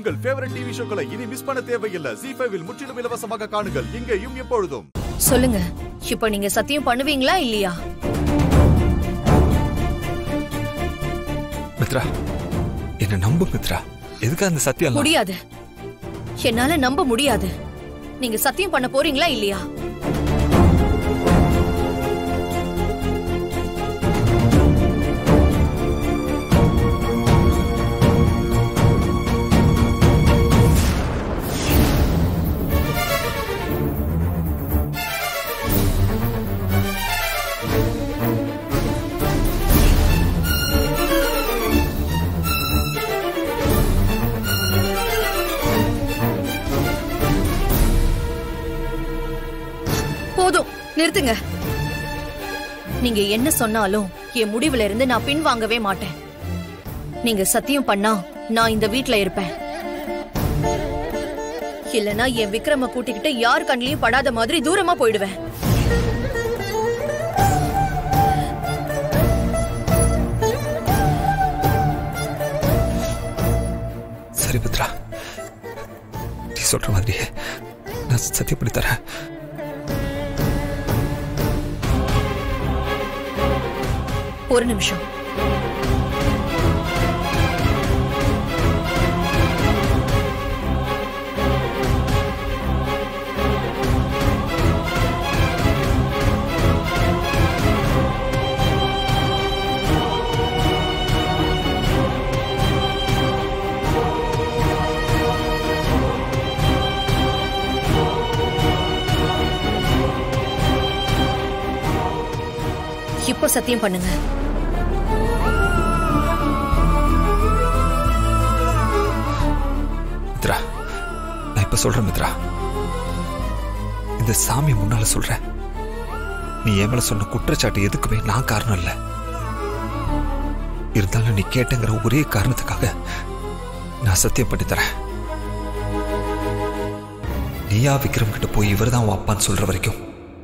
உங்கள் favourite TV ஷோக்களை இனி miss பண்ண தேவையில்லை ஜி ஃபைவில் முற்றிலும் இலவசமாக காணுங்கள் இங்கேயும் எப்பொழுதும் சொல்லுங்க இப்ப நீங்க சத்தியம் பண்ணுவீங்களா இல்லையா மித்ரா என்ன நம்பு மித்ரா எதுக்கு அந்த சத்தியம் முடியாது என்னால நம்ப முடியாது நீங்க சத்தியம் பண்ண போறீங்களா இல்லையா போதும் நிறுத்துங்க நீங்க என்ன சொன்னாலும் என் முடிவுல இருந்து நான் பின்வாங்கவே மாட்டேன் நீங்க சத்தியம் பண்ணா நான் இந்த வீட்ல இருப்பேன் இல்லனா என் விக்ரம கூட்டிக்கிட்டு யார் கண்ணிலையும் படாத மாதிரி தூரமா போயிடுவேன் சரி மித்ரா நீ சொல்ற மாதிரியே நான் சத்தியம் பண்ணி தரேன் ஒரு நிமிஷம் இப்போ சத்தியம் பண்ணுங்க மித்ரா நான் இப்ப சொல்றேன் மித்ரா இந்த சாமி முன்னால சொல்றேன் நீ என் மேல சொன்ன குற்றச்சாட்டு எதுக்குமே நான் காரணம் இல்ல இருந்தாலும் நீ கேட்டங்கிற ஒரே காரணத்துக்காக நான் சத்தியம் பண்ணி தரேன் நீயா விக்ரம் கிட்ட போய் இவர்தான் உன் அப்பான்னு சொல்ற வரைக்கும்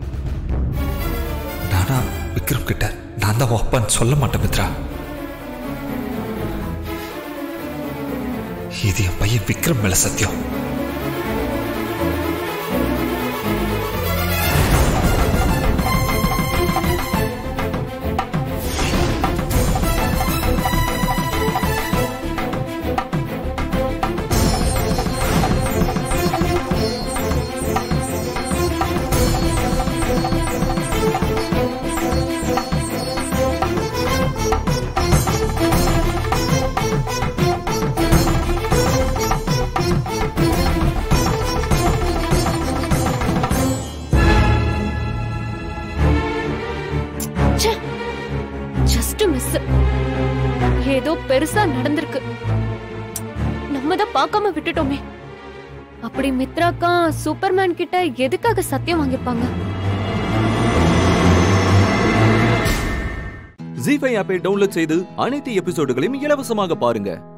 நானா விக்ரம் கிட்ட நான் தான் உன் அப்பான்னு சொல்ல மாட்டேன் மித்ரா இது என் பையன் விக்ரம் மேல சத்தியம் ஜஸ்ட் மிஸ் ஏதோ பெருசா நடந்திருக்கு நம்ம தான் பார்க்காம விட்டுட்டோமே அப்படி மித்ராக்கா சூப்பர்மேன் கிட்ட எதுக்காக சத்தியம் வாங்கியிருப்பாங்க ஜி ஃபைவ் ஆப்பை டவுன்லோட் செய்து அனைத்து எபிசோடுகளையும் இலவசமாக பாருங்க